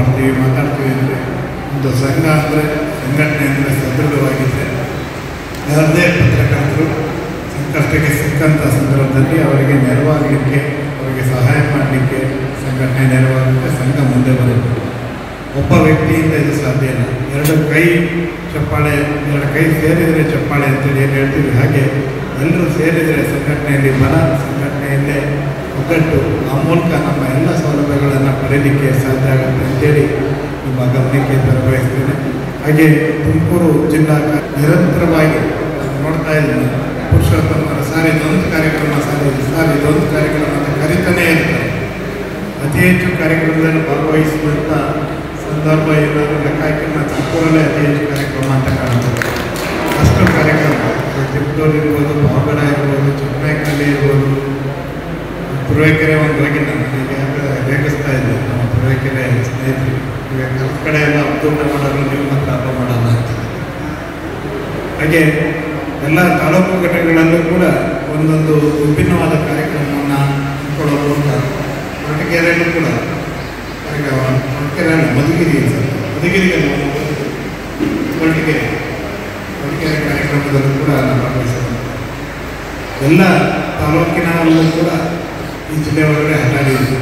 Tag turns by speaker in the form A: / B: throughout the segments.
A: ಮಾಡ್ತೀವಿ ಮಾತಾಡ್ತೀವಿ ಅಂದರೆ ಒಂದು ಸಂಘ ಅಂದರೆ ಸಂಘಟನೆ ಅಂದರೆ ಸದೃಢವಾಗಿದ್ದರೆ ಯಾವುದೇ ಪತ್ರಕರ್ತರು ಸಂಕಷ್ಟಕ್ಕೆ ಸಿಕ್ಕಂಥ ಸಂದರ್ಭದಲ್ಲಿ ಅವರಿಗೆ ನೆರವಾಗಲಿಕ್ಕೆ ಅವರಿಗೆ ಸಹಾಯ ಮಾಡಲಿಕ್ಕೆ ಸಂಘಟನೆ ನೆರವಾಗಲಿಕ್ಕೆ ಸಂಘ ಮುಂದೆ ಬರುತ್ತೆ ಒಬ್ಬ ವ್ಯಕ್ತಿಯಿಂದ ಇದು ಸಾಧ್ಯ ಇಲ್ಲ ಎರಡು ಕೈ ಚಪ್ಪಾಳೆ ಎರಡು ಕೈ ಸೇರಿದರೆ ಚಪ್ಪಾಳೆ ಅಂತೇಳಿ ಏನು ಹೇಳ್ತೀವಿ ಹಾಗೆ ಎಲ್ಲರೂ ಸೇರಿದರೆ ಸಂಘಟನೆಯಲ್ಲಿ ಬಲ ಸಂಘಟನೆಯಲ್ಲೇ ಒಗ್ಗಟ್ಟು ಆ ಮೂಲಕ ನಮ್ಮ ಎಲ್ಲ ಸೌಲಭ್ಯಗಳನ್ನು ಪಡೆಯಲಿಕ್ಕೆ ಸಾಧ್ಯ ಆಗುತ್ತೆ ಅಂತೇಳಿ ನಿಮ್ಮ ಗಮನಕ್ಕೆ ತರಬಯಸ್ತೇನೆ ಹಾಗೆ ತುಮಕೂರು ಜಿಲ್ಲಾ ಕ- ನಿರಂತರವಾಗಿ ನಾನು ನೋಡ್ತಾ ಇದ್ದೀನಿ ಪುರುಷೋತ್ತಮ ಸಾರ್ ಇದೊಂದು ಕಾರ್ಯಕ್ರಮ ಸಾರ್ ಇದು ಸಾರ್ ಇದೊಂದು ಕಾರ್ಯಕ್ರಮ ಅಂತ ಕರಿತಾನೇ ಇರ್ತಾರೆ ಅತಿ ಹೆಚ್ಚು ಕಾರ್ಯಕ್ರಮದಲ್ಲಿ ಭಾಗವಹಿಸಿದಂಥ ಸಂದರ್ಭ ಏನಾದರೂ ಲೆಕ್ಕ ಹಾಕಿ ನಾನು ತುಮಕೂರಲ್ಲೇ ಅತಿ ಹೆಚ್ಚು ಕಾರ್ಯಕ್ರಮ ಅಂತ ಕಾಣ್ತದೆ ಅಷ್ಟು ಕಾರ್ಯಕ್ರಮ ತಿರುಪೂರು ಇರ್ಬೋದು ಪಾವಗಡ ಇರ್ಬೋದು ಚಿಕ್ಕನಾಯಕನಲ್ಲಿ ಇರ್ಬೋದು ತುರುವೇಕೆರೆ ಒಂದು ಹೋಗಿ ನಾನು ಈಗ ರೇಗಿಸ್ತಾ ಇದ್ದೆ ನಮ್ಮ ತುರುವೇಕೆರೆ ಸ್ನೇಹಿತರು ಈಗ ಕೆಲವು ಕಡೆ ಎಲ್ಲ ಒಕ್ಕೂಟ ಮಾಡೋರು ನೀವು ಮಾತ್ರ ಹಬ್ಬ ಮಾಡಲ್ಲ ಅಂತ ಹಾಗೆ ಎಲ್ಲ ತಾಲೂಕು ಘಟಕಗಳಲ್ಲೂ ಕೂಡ ಒಂದೊಂದು ವಿಭಿನ್ನವಾದ ಕಾರ್ಯಕ್ರಮವನ್ನು ಹಮ್ಮಿಕೊಳ್ಳೋ ಮೂಲಕ ಕೊರಟಗೆರೆಯಲ್ಲೂ ಕೂಡ ಈಗ ಕೊರಟಗೆರೆ ಅಲ್ಲ ಮಧುಗಿರಿ ಸರ್ ಮಧುಗಿರಿಗೆ ನಾವು ಕೊರಟಗೆರೆ ಕೊರಟಗೆರೆ ಕಾರ್ಯಕ್ರಮದಲ್ಲೂ ಕೂಡ ನಾನು ಭಾಗವಹಿಸಿದ್ದೇನೆ ಎಲ್ಲ ತಾಲೂಕಿನಲ್ಲೂ ಕೂಡ ಈ ಜಿಲ್ಲೆ ಒಳಗಡೆ ಹರಡಿದೆ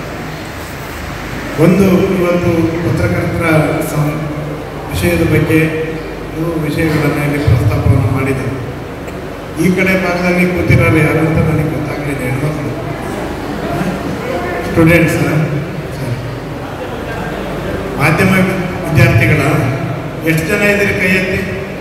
A: ಒಂದು ಇವತ್ತು ಪತ್ರಕರ್ತರ ಸಂ ವಿಷಯದ ಬಗ್ಗೆ ಕೆಲವು ವಿಷಯಗಳನ್ನು ಇಲ್ಲಿ ಪ್ರಸ್ತಾಪವನ್ನು ಮಾಡಿದೆ ಈ ಕಡೆ ಭಾಗದಲ್ಲಿ ಕೂತಿರೋರು ಯಾರು ಅಂತ ನನಗೆ ಗೊತ್ತಾಗಲಿದೆ ಹೆಣ್ಮಕ್ಳು ಸ್ಟೂಡೆಂಟ್ಸ್ ಮಾಧ್ಯಮ ವಿದ್ಯಾರ್ಥಿಗಳ ಎಷ್ಟು ಜನ ಇದ್ದೀರಿ ಕೈ ಎತ್ತಿ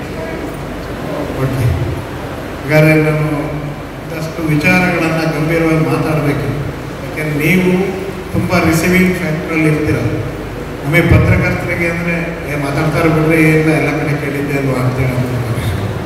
A: ಓಕೆ ಹಾಗಾದ್ರೆ ನಾನು ಒಂದಷ್ಟು ವಿಚಾರಗಳನ್ನು ಗಂಭೀರವಾಗಿ ಮಾತಾಡಬೇಕು ಯಾಕೆಂದ್ರೆ ನೀವು ತುಂಬ ರಿಸೀವಿಂಗ್ ಫ್ಯಾಕ್ಟ್ರಲ್ಲಿ ಇರ್ತೀರ ನಮಗೆ ಪತ್ರಕರ್ತರಿಗೆ ಅಂದರೆ ಏ ಮಾತಾಡ್ತಾರೆ ಬಿಡ್ರೆ ಏನಿಲ್ಲ ಎಲ್ಲ ಕಡೆ ಕೇಳಿದ್ದೆ ಅಲ್ವಾ ಅಂತೇಳಿ ಅಂದ್ಕೊಳ್ತಾರೆ.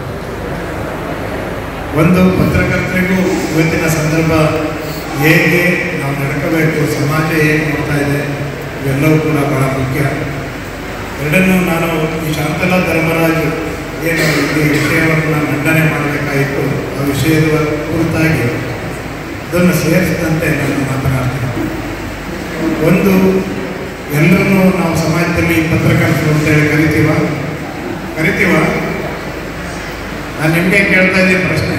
A: ಒಂದು ಪತ್ರಕರ್ತರಿಗೂ ಇವತ್ತಿನ ಸಂದರ್ಭ ಹೇಗೆ ನಾವು ನಡ್ಕೋಬೇಕು ಸಮಾಜ ಹೇಗೆ ನೋಡ್ತಾ ಇದೆ ಇವೆಲ್ಲವೂ ಕೂಡ ಬಹಳ ಮುಖ್ಯ ಎರಡನ್ನೂ ನಾನು ಈ ಶಾಂತಲಾ ಧರ್ಮರಾಜು ಏನು ಈ ವಿಷಯವನ್ನು ಮಂಡನೆ ಮಾಡಬೇಕಾಯಿತು ಆ ವಿಷಯದ ಕುರಿತಾಗಿ ಅದನ್ನು ಸೇರಿಸಿದಂತೆ ನಾನು ಮಾತನಾಡ್ತೀನಿ ಒಂದು ಎಲ್ಲರನ್ನೂ ನಾವು ಸಮಾಜದಲ್ಲಿ ಪತ್ರಕರ್ತರು ಅಂತೇಳಿ ಕರಿತೀವ ಕರಿತೀವ ನಾನು ನಿಮಗೆ ಕೇಳ್ತಾ ಇದ್ದೀನಿ ಪ್ರಶ್ನೆ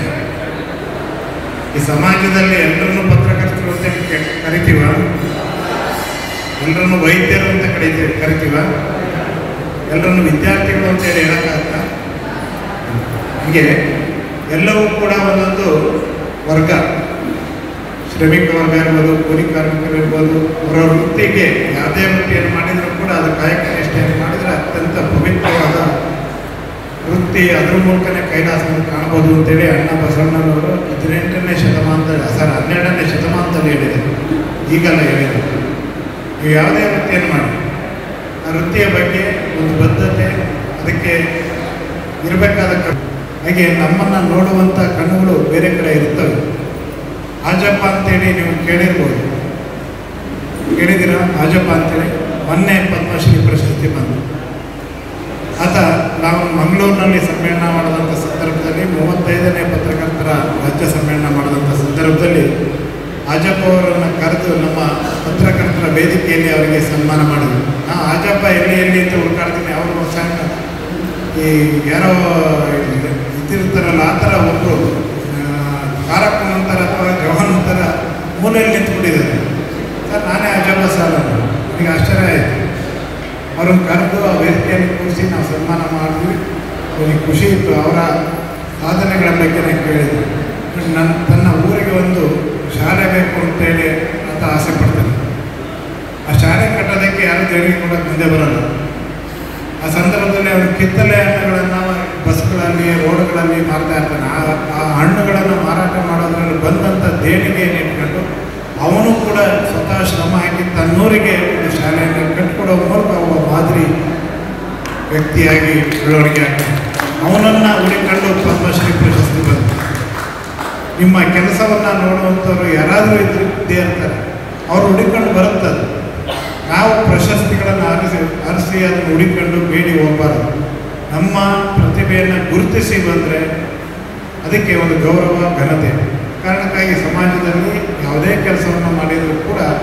A: ಈ ಸಮಾಜದಲ್ಲಿ ಎಲ್ಲರನ್ನೂ ಪತ್ರಕರ್ತರು ಅಂತ ಕೇ- ಕರಿತೀವ ಎಲ್ಲರನ್ನು ವೈದ್ಯರು ಅಂತ ಕರಿತೀವಿ ಕರಿತೀವ ಎಲ್ಲರನ್ನು ವಿದ್ಯಾರ್ಥಿಗಳು ಅಂತೇಳಿ ಹೇಳೋಕ್ಕಾಗತ್ತ ಹೀಗೆ ಎಲ್ಲವೂ ಕೂಡ ಒಂದೊಂದು ವರ್ಗ ಶ್ರಮಿಕ ವರ್ಗ ಇರ್ಬೋದು ಕೂಲಿ ಕಾರ್ಮಿಕರು ಇರ್ಬೋದು ಅವರ ವೃತ್ತಿಗೆ ಯಾವುದೇ ವೃತ್ತಿಯನ್ನು ಮಾಡಿದರೂ ಕೂಡ ಅದು ಕಾಯಕ ನಿಷ್ಠೆಯನ್ನು ಮಾಡಿದರೆ ಅತ್ಯಂತ ಪವಿತ್ರವಾದ ವೃತ್ತಿ ಅದ್ರ ಮೂಲಕನೇ ಕೈಲಾಸವನ್ನು ಕಾಣ್ಬೋದು ಅಂತೇಳಿ ಅಣ್ಣ ಬಸವಣ್ಣನವರು ಹದಿನೆಂಟನೇ ಶತಮಾನದಲ್ಲಿ ಸರ್ ಹನ್ನೆರಡನೇ ಶತಮಾನದಲ್ಲಿ ಹೇಳಿದರು ಈಗಲ್ಲ ಹೇಳಿದರು ನೀವು ಯಾವುದೇ ವೃತ್ತಿಯನ್ನು ಮಾಡಿ ಆ ವೃತ್ತಿಯ ಬಗ್ಗೆ ಒಂದು ಬದ್ಧತೆ ಅದಕ್ಕೆ ಇರಬೇಕಾದ ಕ ಹಾಗೆ ನಮ್ಮನ್ನು ನೋಡುವಂಥ ಕಣ್ಣುಗಳು ಬೇರೆ ಕಡೆ ಇರ್ತವೆ ಆಜಪ್ಪ ಅಂತೇಳಿ ನೀವು ಕೇಳಿರ್ಬೋದು ಕೇಳಿದ್ದೀರಾ ಆಜಪ್ಪ ಅಂತೇಳಿ ಮೊನ್ನೆ ಪದ್ಮಶ್ರೀ ಪ್ರಶಸ್ತಿ ಬಂತು ಆತ ನಾವು ಮಂಗಳೂರಿನಲ್ಲಿ ಸಮ್ಮೇಳನ ಮಾಡಿದಂಥ ಸಂದರ್ಭದಲ್ಲಿ ಮೂವತ್ತೈದನೇ ಪತ್ರಕರ್ತರ ರಾಜ್ಯ ಸಮ್ಮೇಳನ ಮಾಡಿದಂಥ ಸಂದರ್ಭದಲ್ಲಿ ಆಜಪ್ಪ ಅವರನ್ನು ಕರೆದು ನಮ್ಮ ಪತ್ರಕರ್ತರ ವೇದಿಕೆಯಲ್ಲಿ ಅವರಿಗೆ ಸನ್ಮಾನ ಮಾಡಿದ್ರು ನಾ ಆಜಪ್ಪ ಎಲ್ಲಿ ಎಲ್ಲಿ ಅಂತ ಹುಡುಕಾಡ್ತೀನಿ ಅವರು ಸಣ್ಣ ಈ ಯಾರೋ ಇದ್ದಿರ್ತಾರಲ್ಲ ಆ ಥರ ಒಬ್ಬರು ಕಾರಪ್ಪ ನಂತರ ಅಥವಾ ಜವಾನ್ ನಂತರ ಮೂಲೆಯಲ್ಲಿ ನಿಂತ್ಬಿಟ್ಟಿದ್ದಾರೆ ಸರ್ ನಾನೇ ಅಜಪ್ಪ ಸರ್ ಅಂದ್ರು. ನನಗೆ ಆಶ್ಚರ್ಯ ಆಯಿತು ಅವ್ರನ್ನ ಕರೆದು ಆ ವೇದಿಕೆಯಲ್ಲಿ ಕೂರಿಸಿ ನಾವು ಸನ್ಮಾನ ಮಾಡಿದ್ವಿ ನನಗೆ ಖುಷಿ ಇತ್ತು ಅವರ ಸಾಧನೆಗಳ ಬಗ್ಗೆ ನಾನು ಕೇಳಿದ್ವಿ ನನ್ನ ತನ್ನ ಊರಿಗೆ ಒಂದು ಶಾಲೆ ಬೇಕು ಅಂತೇಳಿ ಅಂತ ಆಸೆ ಪಡ್ತಾನೆ ಆ ಶಾಲೆ ಕಟ್ಟೋದಕ್ಕೆ ಯಾರು ದೇವರಿಗೆ ಕೂಡ ಮುಂದೆ ಬರಲ್ಲ ಆ ಸಂದರ್ಭದಲ್ಲಿ ಅವನು ಕಿತ್ತಲೆ ಹಣ್ಣುಗಳನ್ನು ಬಸ್ಗಳಲ್ಲಿ ರೋಡ್ಗಳಲ್ಲಿ ಮಾರ್ತಾ ಇರ್ತಾನೆ ಆ ಆ ಹಣ್ಣುಗಳನ್ನು ಮಾರಾಟ ಮಾಡೋದ್ರಲ್ಲಿ ಬಂದಂಥ ದೇಣಿಗೆಯನ್ನು ಇಟ್ಕೊಂಡು ಅವನು ಕೂಡ ಸ್ವತಃ ಶ್ರಮ ಹಾಕಿ ತನ್ನೂರಿಗೆ ಒಂದು ಶಾಲೆಯನ್ನು ಕಟ್ಟಿಕೊಡೋ ಮೂಲಕ ಒಬ್ಬ ಮಾದರಿ ವ್ಯಕ್ತಿಯಾಗಿ ಬೆಳವಣಿಗೆ ಆಗ್ತಾನೆ ಅವನನ್ನು ಹುಡುಕೊಂಡು ಪದ್ಮಶ್ರೀ ಪ್ರಶಸ್ತಿ ಬಂತು ನಿಮ್ಮ ಕೆಲಸವನ್ನು ನೋಡುವಂಥವ್ರು ಯಾರಾದರೂ ಇದ್ರು ಇದ್ದೇ ಇರ್ತಾರೆ ಅವ್ರು ಹುಡುಕೊಂಡು ಬರುತ್ತದು ನಾವು ಪ್ರಶಸ್ತಿಗಳನ್ನು ಆರಿಸಿ ಆರಿಸಿ ಅದನ್ನು ಹುಡುಕೊಂಡು ಬೇಡಿ ಹೋಗಬಾರದು ನಮ್ಮ ಪ್ರತಿಭೆಯನ್ನು ಗುರುತಿಸಿ ಬಂದರೆ ಅದಕ್ಕೆ ಒಂದು ಗೌರವ ಘನತೆ ಕಾರಣಕ್ಕಾಗಿ ಸಮಾಜದಲ್ಲಿ ಯಾವುದೇ ಕೆಲಸವನ್ನು ಮಾಡಿದರೂ ಕೂಡ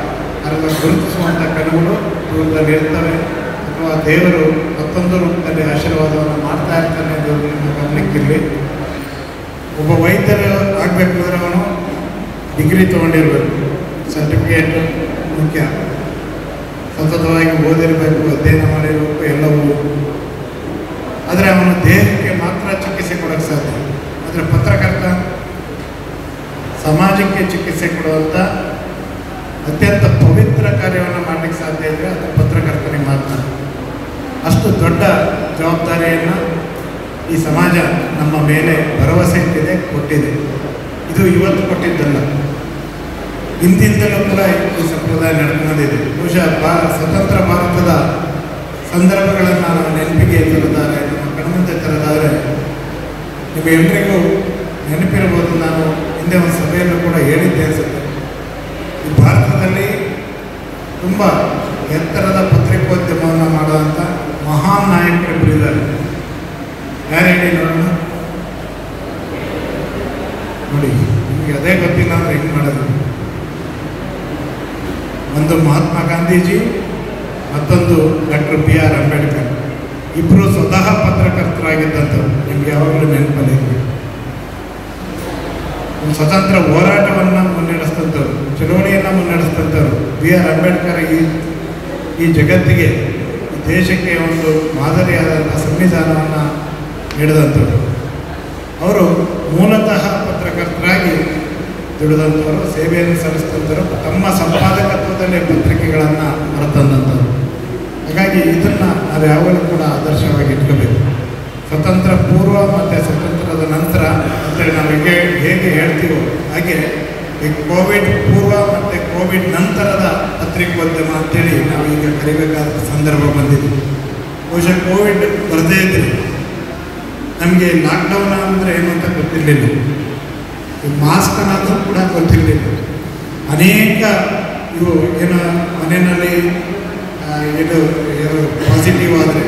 A: ಅದನ್ನು ಗುರುತಿಸುವಂಥ ಕಣಗಳು ದೂರದಲ್ಲಿ ಇರ್ತವೆ ಅಥವಾ ದೇವರು ಮತ್ತೊಂದು ರೂಪದಲ್ಲಿ ಆಶೀರ್ವಾದವನ್ನು ಮಾಡ್ತಾ ಇರ್ತಾನೆ ಎಂದು ನಿಮ್ಮ ಗಮನಕ್ಕಿರಲಿ ಒಬ್ಬ ವೈದ್ಯರು ಆಗಬೇಕು ಅಂದರೆ ಅವನು ಡಿಗ್ರಿ ತೊಗೊಂಡಿರ್ಬೇಕು ಸರ್ಟಿಫಿಕೇಟ್ ಮುಖ್ಯ ಸತತವಾಗಿ ಓದಿರಬೇಕು ಅಧ್ಯಯನ ಮಾಡಿರಬೇಕು ಎಲ್ಲವೂ ಆದರೆ ಅವನು ದೇಹಕ್ಕೆ ಮಾತ್ರ ಚಿಕಿತ್ಸೆ ಕೊಡೋಕ್ಕೆ ಸಾಧ್ಯ ಆದರೆ ಪತ್ರಕರ್ತ ಸಮಾಜಕ್ಕೆ ಚಿಕಿತ್ಸೆ ಕೊಡುವಂಥ ಅತ್ಯಂತ ಪವಿತ್ರ ಕಾರ್ಯವನ್ನು ಮಾಡಲಿಕ್ಕೆ ಸಾಧ್ಯ ಇದ್ದರೆ ಅದು ಪತ್ರಕರ್ತನಿಗೆ ಮಾತ್ರ ಅಷ್ಟು ದೊಡ್ಡ ಜವಾಬ್ದಾರಿಯನ್ನು ಈ ಸಮಾಜ ನಮ್ಮ ಮೇಲೆ ಭರವಸೆ ಇಟ್ಟಿದೆ ಕೊಟ್ಟಿದೆ ಇದು ಇವತ್ತು ಕೊಟ್ಟಿದ್ದಲ್ಲ ಹಿಂದಿಂದಲೂ ಕೂಡ ಈ ಸಂಪ್ರದಾಯ ನಡ್ಕೊಂಡಿದೆ ಬಹುಶಃ ಭಾ ಸ್ವತಂತ್ರ ಭಾರತದ ಸಂದರ್ಭಗಳನ್ನು ನಾವು ನೆನಪಿಗೆ ತರದಾರೆ ನಮ್ಮ ಕಣ್ಮುಂದೆ ತರದಾದರೆ ನಿಮಗೆಲ್ಲರಿಗೂ ನೆನಪಿರ್ಬೋದು ನಾನು ಹಿಂದೆ ಒಂದು ಸಭೆಯಲ್ಲೂ ಕೂಡ ಹೇಳಿದ್ದೆ ಅನ್ಸುತ್ತೆ ಈ ಭಾರತದಲ್ಲಿ ತುಂಬ ಎತ್ತರದ ಪತ್ರಿಕೋದ್ಯಮವನ್ನು ಮಾಡುವಂಥ ಮಹಾನ್ ನಾಯಕರಿಬ್ಬರು ಇದ್ದಾರೆ ಯಾರು ಹೇಳಿ ನೋಡೋಣ ನೋಡಿ ನಿಮಗೆ ಅದೇ ಗೊತ್ತಿಲ್ಲ ಅಂದ್ರೆ ಹೆಂಗೆ ಮಾಡೋದು ಒಂದು ಮಹಾತ್ಮ ಗಾಂಧೀಜಿ ಮತ್ತೊಂದು ಡಾಕ್ಟರ್ ಬಿ ಆರ್ ಅಂಬೇಡ್ಕರ್ ಇಬ್ಬರು ಸ್ವತಃ ಪತ್ರಕರ್ತರಾಗಿದ್ದಂಥವ್ರು ನಿಮ್ಗೆ ಯಾವಾಗಲೂ ನೆನಪಲ್ಲಿ ಒಂದು ಸ್ವತಂತ್ರ ಹೋರಾಟವನ್ನು ಮುನ್ನಡೆಸಿದಂಥವ್ರು ಚಳವಳಿಯನ್ನು ಮುನ್ನಡೆಸಿದಂಥವ್ರು ಬಿ ಆರ್ ಅಂಬೇಡ್ಕರ್ ಈ ಈ ಜಗತ್ತಿಗೆ ಈ ದೇಶಕ್ಕೆ ಒಂದು ಮಾದರಿಯಾದಂಥ ಸಂವಿಧಾನವನ್ನು ನೀಡಿದಂಥವ್ರು ಅವರು ಮೂಲತಃ ಪತ್ರಕರ್ತರಾಗಿ ದುಡಿದಂಥವರು ಸೇವೆಯನ್ನು ಸಲ್ಲಿಸಿದಂಥವರು ತಮ್ಮ ಸಂಪಾದಕತ್ವದಲ್ಲೇ ಪತ್ರಿಕೆಗಳನ್ನು ಹೊರತಂದಂಥವ್ರು ಹಾಗಾಗಿ ಇದನ್ನು ನಾವು ಯಾವಾಗಲೂ ಕೂಡ ಆದರ್ಶವಾಗಿ ಇಟ್ಕೋಬೇಕು ಸ್ವತಂತ್ರ ಪೂರ್ವ ಮತ್ತು ಸ್ವತಂತ್ರದ ನಂತರ ಅಂತೇಳಿ ನಾವು ಹೇಗೆ ಹೇಗೆ ಹೇಳ್ತೀವೋ ಹಾಗೆ ಈ ಕೋವಿಡ್ ಪೂರ್ವ ಮತ್ತು ಕೋವಿಡ್ ನಂತರದ ಪತ್ರಿಕೋದ್ಯಮ ಅಂತೇಳಿ ನಾವು ಈಗ ಕರಿಬೇಕಾದ ಸಂದರ್ಭ ಬಂದಿದೆ ಬಹುಶಃ ಕೋವಿಡ್ ಬರದೇ ಇದ್ರೆ ನಮಗೆ ಲಾಕ್ಡೌನ್ ಅಂದರೆ ಏನು ಅಂತ ಗೊತ್ತಿರಲಿಲ್ಲ ಈ ಮಾಸ್ಕ್ ಅನ್ನೋದು ಕೂಡ ಗೊತ್ತಿರಲಿಲ್ಲ ಅನೇಕ ಇವು ಏನು ಮನೆಯಲ್ಲಿ ಆ, ಇದು ಏನು ಪಾಸಿಟಿವ್ ಆದರೆ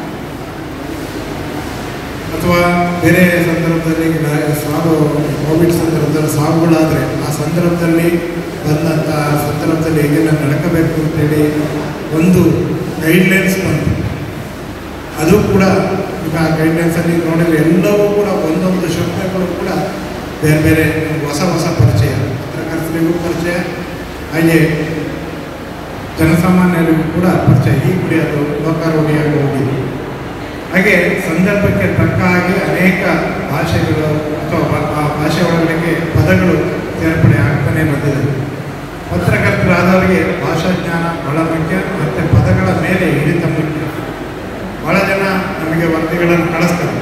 A: ಅಥವಾ ಬೇರೆ ಸಂದರ್ಭದಲ್ಲಿ ನ- ಸಾವು ಕೋವಿಡ್ ಸಂದರ್ಭದಲ್ಲಿ ಸಾವುಗಳಾದರೆ ಆ ಸಂದರ್ಭದಲ್ಲಿ ಬಂದಂಥ ಸಂದರ್ಭದಲ್ಲಿ ಹೇಗೆಲ್ಲ ನಡ್ಕೋಬೇಕು ಅಂತೇಳಿ ಒಂದು ಗೈಡ್ಲೈನ್ಸ್ ಬಂತು ಅದು ಕೂಡ ಈಗ ಆ ಗೈಡ್ಲೈನ್ಸಲ್ಲಿ ನೋಡಿದ್ರೆ ಎಲ್ಲವೂ ಕೂಡ ಒಂದೊಂದು ಶಬ್ದಗಳು ಕೂಡ ಬೇರೆ ಬೇರೆ ಹೊಸ ಹೊಸ ಪರಿಚಯ ಪತ್ರಕರ್ತರಿಗೂ ಪರಿಚಯ ಹಾಗೆ ಜನಸಾಮಾನ್ಯರಿಗೂ ಕೂಡ ಪರಿಚಯ ಈ ಗುಡಿ ಅದು ಲೋಕಾರೋಗಿಯಾಗಿ ಹೋಗಿದೆ ಹಾಗೆ ಸಂದರ್ಭಕ್ಕೆ ತಕ್ಕ ಹಾಗೆ ಅನೇಕ ಭಾಷೆಗಳು ಅಥವಾ ಭಾ- ಆ ಭಾಷೆ ಒಳಗಡೆಗೆ ಪದಗಳು ಸೇರ್ಪಡೆ ಆಗ್ತಾನೆ ಬಂದಿದೆ ಪತ್ರಕರ್ತರಾದವರಿಗೆ ಭಾಷಾ ಜ್ಞಾನ ಬಹಳ ಮುಖ್ಯ ಮತ್ತು ಪದಗಳ ಮೇಲೆ ಹಿಡಿತ ಮುಖ್ಯ ಭಾಳ ಜನ ನಮಗೆ ವರದಿಗಳನ್ನು ಕಳಿಸ್ತಾರೆ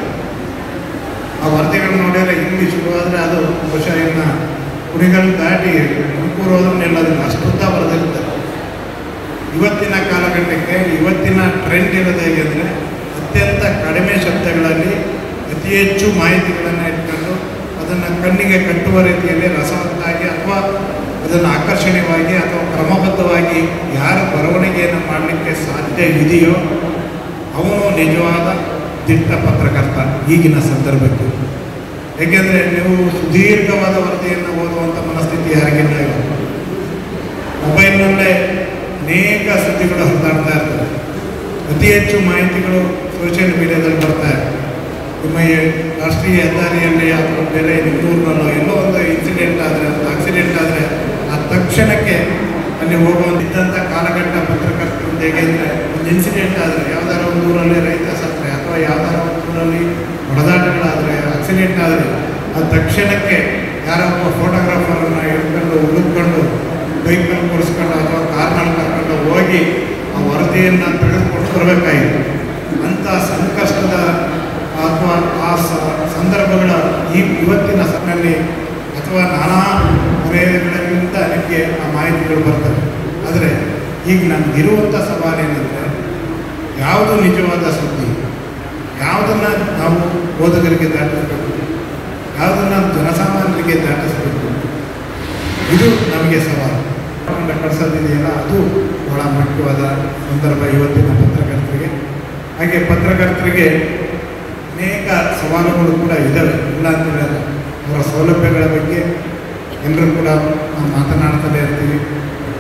A: ಆ ವರದಿಗಳನ್ನು ನೋಡಿದರೆ ಇಂಗ್ಲೀಷ್ ಹೋದರೆ ಅದು ಬಹುಶಃ ಇನ್ನು ಕುಣಿಗಲ್ ದಾಟಿ ತುಮಕೂರು ಹೋದ್ರೂ ನಿಲ್ಲೋದಿಲ್ಲ ಅಷ್ಟುದ್ದ ಬರೆದಿರ್ತಾರೆ ಇವತ್ತಿನ ಕಾಲಘಟ್ಟಕ್ಕೆ ಇವತ್ತಿನ ಟ್ರೆಂಡ್ ಇರೋದು ಹೇಗೆ ಅಂದರೆ ಅತ್ಯಂತ ಕಡಿಮೆ ಶಬ್ದಗಳಲ್ಲಿ ಅತಿ ಹೆಚ್ಚು ಮಾಹಿತಿಗಳನ್ನು ಇಟ್ಕೊಂಡು ಅದನ್ನು ಕಣ್ಣಿಗೆ ಕಟ್ಟುವ ರೀತಿಯಲ್ಲಿ ರಸವತ್ತಾಗಿ ಅಥವಾ ಅದನ್ನು ಆಕರ್ಷಣೀಯವಾಗಿ ಅಥವಾ ಕ್ರಮಬದ್ಧವಾಗಿ ಯಾರು ಬರವಣಿಗೆಯನ್ನು ಮಾಡಲಿಕ್ಕೆ ಸಾಧ್ಯ ಇದೆಯೋ ಅವನು ನಿಜವಾದ ದಿಟ್ಟ ಪತ್ರಕರ್ತ ಈಗಿನ ಸಂದರ್ಭಕ್ಕೆ ಏಕೆಂದರೆ ನೀವು ಸುದೀರ್ಘವಾದ ವರದಿಯನ್ನು ಓದುವಂಥ ಮನಸ್ಥಿತಿ ಯಾರಿಗಿಲ್ಲ ಇವತ್ತು ಮೊಬೈಲ್ನಲ್ಲೇ ಅನೇಕ ಸುದ್ದಿಗಳು ಹರಿದಾಡ್ತಾ ಇರ್ತವೆ ಅತಿ ಹೆಚ್ಚು ಮಾಹಿತಿಗಳು ಸೋಷಿಯಲ್ ಮೀಡಿಯಾದಲ್ಲಿ ಬರ್ತಾ ಇದೆ ನಿಮ್ಮ ಈ ರಾಷ್ಟ್ರೀಯ ಹೆದ್ದಾರಿಯಲ್ಲಿ ಅಥವಾ ಬೇರೆ ನಿಮ್ಮೂರಿನಲ್ಲೋ ಎಲ್ಲೋ ಒಂದು ಇನ್ಸಿಡೆಂಟ್ ಆದರೆ ಒಂದು ಆಕ್ಸಿಡೆಂಟ್ ಆದರೆ ಆ ತಕ್ಷಣಕ್ಕೆ ಅಲ್ಲಿ ಹೋಗುವಂತಿದ್ದಂಥ ಕಾಲಘಟ್ಟ ಪತ್ರಕರ್ತರು ಹೇಗೆ ಅಂದರೆ ಒಂದು ಇನ್ಸಿಡೆಂಟ್ ಆದರೆ ಯಾವ್ದಾರ ಒಂದು ಊರಲ್ಲಿ ರೈತ ಸತ್ತರೆ ಅಥವಾ ಯಾವ್ದಾರ ಒಂದು ಊರಲ್ಲಿ ಹೊಡೆದಾಟಗಳಾದರೆ ಆಕ್ಸಿಡೆಂಟ್ ಆದರೆ ಆ ತಕ್ಷಣಕ್ಕೆ ಯಾರೋ ಒಬ್ಬ ಫೋಟೋಗ್ರಾಫರನ್ನು ಹಿಡ್ಕೊಂಡು ಹುಡುಕೊಂಡು ಬೈಕಲ್ಲಿ ಕೂರಿಸ್ಕೊಂಡು ಅಥವಾ ಕಾರ್ನಲ್ಲಿ ಕರ್ಕೊಂಡು ಹೋಗಿ ಆ ವರದಿಯನ್ನು ತೆಗೆದುಕೊಂಡು ಬರಬೇಕಾಗಿತ್ತು ಅಂಥ ಸಂಕಷ್ಟದ ಅಥವಾ ಆ ಸ- ಸಂದರ್ಭಗಳ ಈ ಇವತ್ತಿನ ಸಮಯದಲ್ಲಿ ಅಥವಾ ನಾನಾ ವಲಯಗಳಿಂದ ನಿಮಗೆ ಆ ಮಾಹಿತಿಗಳು ಬರ್ತವೆ ಆದರೆ ಈಗ ನಮಗಿರುವಂಥ ಸವಾಲೇನೆಂದರೆ ಯಾವುದು ನಿಜವಾದ ಸುದ್ದಿ ಯಾವುದನ್ನು ನಾವು ಓದುಗರಿಗೆ ದಾಟಿಸಬೇಕು ಯಾವುದನ್ನು ಜನಸಾಮಾನ್ಯರಿಗೆ ದಾಟಿಸಬೇಕು ಇದು ನಮಗೆ ಸವಾಲು ಕೊಂಡು ಕಳಿಸೋದಿದೆಯಲ್ಲ ಅದು ಬಹಳ ಮುಖ್ಯವಾದ ಸಂದರ್ಭ ಇವತ್ತಿನ ಪತ್ರಕರ್ತರಿಗೆ ಹಾಗೆ ಪತ್ರಕರ್ತರಿಗೆ ಅನೇಕ ಸವಾಲುಗಳು ಕೂಡ ಇದ್ದಾವೆ ಇಲ್ಲ ಅಂತ ಹೇಳಲ್ಲ ಅವರ ಸೌಲಭ್ಯಗಳ ಬಗ್ಗೆ ಎಲ್ಲರೂ ಕೂಡ ನಾವು ಮಾತನಾಡ್ತಲೇ ಇರ್ತೀವಿ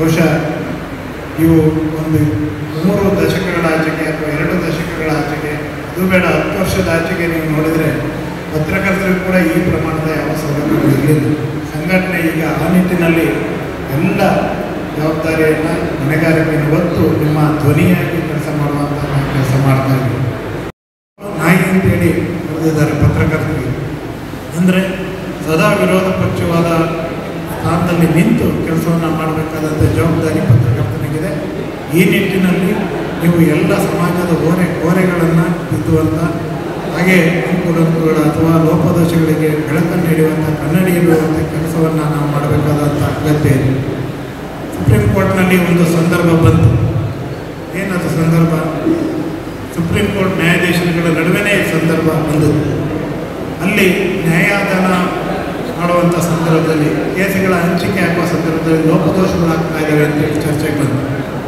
A: ಬಹುಶಃ ಇವು ಒಂದು ಮೂರು ದಶಕಗಳ ಆಚೆಗೆ ಅಥವಾ ಎರಡು ದಶಕಗಳ ಆಚೆಗೆ ಅದು ಬೇಡ ಹತ್ತು ವರ್ಷದ ಆಚೆಗೆ ನೀವು ನೋಡಿದರೆ ಪತ್ರಕರ್ತರಿಗೂ ಕೂಡ ಈ ಪ್ರಮಾಣದ ಯಾವ ಸೌಲಭ್ಯಗಳು ಇರಲಿಲ್ಲ ಸಂಘಟನೆ ಈಗ ಆ ನಿಟ್ಟಿನಲ್ಲಿ ಎಲ್ಲ ಜವಾಬ್ದಾರಿಯನ್ನು ಹೊಣೆಗಾರಿಕೆಯನ್ನು ಹೊತ್ತು ನಿಮ್ಮ ಧ್ವನಿಯಾಗಿ ಕೆಲಸ ಮಾಡುವಂಥ ಕೆಲಸ ಮಾಡ್ತಾ ಇದ್ದೀವಿ ನಾಯಿ ಅಂತೇಳಿ ಕರೆದಿದ್ದಾರೆ ಪತ್ರಕರ್ತರಿಗೆ ಅಂದರೆ ಸದಾ ವಿರೋಧ ಪಕ್ಷವಾದ ಸ್ಥಾನದಲ್ಲಿ ನಿಂತು ಕೆಲಸವನ್ನು ಮಾಡಬೇಕಾದಂಥ ಜವಾಬ್ದಾರಿ ಪತ್ರಕರ್ತನಿಗಿದೆ ಈ ನಿಟ್ಟಿನಲ್ಲಿ ನೀವು ಎಲ್ಲ ಸಮಾಜದ ಓರೆ ಓರೆಗಳನ್ನು ಬಿದ್ದುವಂಥ ಹಾಗೆ ಅನುಕೂಲಗಳು ಅಥವಾ ಲೋಪದೋಷಗಳಿಗೆ ಬೆಳಕನ್ನು ನೀಡುವಂಥ ಕನ್ನಡಿ ಇರುವಂಥ ಕೆಲಸವನ್ನು ನಾವು ಮಾಡಬೇಕಾದಂಥ ಅಗತ್ಯ ಇದೆ ಸುಪ್ರೀಂ ಕೋರ್ಟ್ನಲ್ಲಿ ಒಂದು ಸಂದರ್ಭ ಬಂತು ಏನದು ಸಂದರ್ಭ ಸುಪ್ರೀಂ ಕೋರ್ಟ್ ನ್ಯಾಯಾಧೀಶರುಗಳ ನಡುವೆನೇ ಈ ಸಂದರ್ಭ ಬಂದದ್ದು ಅಲ್ಲಿ ನ್ಯಾಯಾದಾನ ಮಾಡುವಂಥ ಸಂದರ್ಭದಲ್ಲಿ ಕೇಸುಗಳ ಹಂಚಿಕೆ ಹಾಕುವ ಸಂದರ್ಭದಲ್ಲಿ ಲೋಪದೋಷಗಳಾಗ್ತಾ ಇದ್ದಾವೆ ಅಂತೇಳಿ ಚರ್ಚೆಗೆ ಬಂತು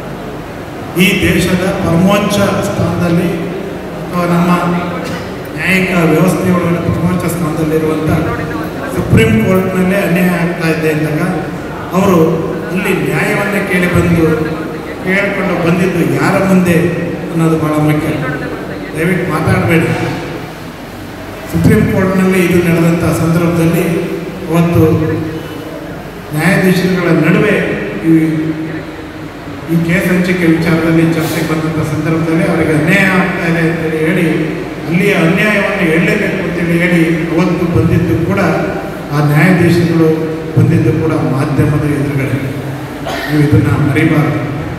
A: ಈ ದೇಶದ ಪರಮೋಚ್ಚ ಸ್ಥಾನದಲ್ಲಿ ಅಥವಾ ನಮ್ಮ ನ್ಯಾಯಿಕ ವ್ಯವಸ್ಥೆಯೊಳಗಡೆ ಪರಮೋಚ್ಚ ಸ್ಥಾನದಲ್ಲಿರುವಂಥ ಸುಪ್ರೀಂ ಕೋರ್ಟ್ನಲ್ಲೇ ಅನ್ಯಾಯ ಆಗ್ತಾ ಇದೆ ಅಂದಾಗ ಅವರು ಅಲ್ಲಿ ನ್ಯಾಯವನ್ನೇ ಕೇಳಿ ಬಂದು ಕೇಳಿಕೊಂಡು ಬಂದಿದ್ದು ಯಾರ ಮುಂದೆ ಅನ್ನೋದು ಭಾಳ ಮುಖ್ಯ ದಯವಿಟ್ಟು ಮಾತಾಡಬೇಡಿ ಸುಪ್ರೀಂ ಕೋರ್ಟ್ನಲ್ಲಿ ಇದು ನಡೆದಂಥ ಸಂದರ್ಭದಲ್ಲಿ ಅವತ್ತು ನ್ಯಾಯಾಧೀಶರುಗಳ ನಡುವೆ ಈ ಈ ಕೇಸ್ ಹಂಚಿಕೆ ವಿಚಾರದಲ್ಲಿ ಚರ್ಚೆಗೆ ಬಂದಂಥ ಸಂದರ್ಭದಲ್ಲಿ ಅವರಿಗೆ ಅನ್ಯಾಯ ಆಗ್ತಾ ಇದೆ ಅಂತೇಳಿ ಹೇಳಿ ಅಲ್ಲಿಯ ಅನ್ಯಾಯವನ್ನು ಹೇಳಲೇಬೇಕು ಅಂತೇಳಿ ಹೇಳಿ ಅವತ್ತು ಬಂದಿದ್ದು ಕೂಡ ಆ ನ್ಯಾಯಾಧೀಶರುಗಳು ಬಂದಿದ್ದು ಕೂಡ ಮಾಧ್ಯಮದ ಎದುರುಗಡೆ ನೀವು ಇದನ್ನು ಮರಿಬಾರದು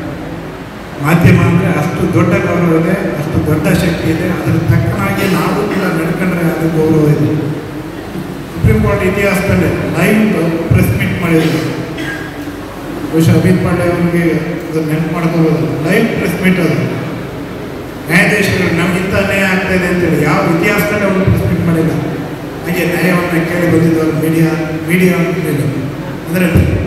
A: ಮಾಧ್ಯಮ ಅಂದರೆ ಅಷ್ಟು ದೊಡ್ಡ ಗೌರವ ಇದೆ ಅಷ್ಟು ದೊಡ್ಡ ಶಕ್ತಿ ಇದೆ ಅದರ ತಕ್ಕನಾಗಿ ನಾವು ಕೂಡ ನಡ್ಕೊಂಡ್ರೆ ಅದು ಗೌರವ ಇದೆ ಸುಪ್ರೀಂ ಕೋರ್ಟ್ ಇತಿಹಾಸದಲ್ಲಿ ಲೈವ್ ಪ್ರೆಸ್ ಮೀಟ್ ಮಾಡಿದ್ರು ಬಹುಶಃ ಅಮಿತ್ ಪಾಂಡೆ ಅವರಿಗೆ ಅದನ್ನು ನೆನಪು ಮಾಡ್ಕೋಬೋದು ಲೈವ್ ಪ್ರೆಸ್ ಮೀಟ್ ಅದು ನ್ಯಾಯಾಧೀಶರು ನಮಗಿಂತ ಅನ್ಯಾಯ ಆಗ್ತಾ ಇದೆ ಅಂತೇಳಿ ಯಾವ ಇತಿಹಾಸದಲ್ಲಿ ಅವರು ಪ್ರೆಸ್ ಮೀಟ್ ಮಾಡಿಲ್ಲ ಹಾಗೆ ನ್ಯಾಯವನ್ನು ಕೇಳಿ ಬಂದಿದ್ದವರು ಮೀಡಿಯಾ ಮೀಡಿಯಾ ಅಂತೇಳಿ ಅಂದರೆ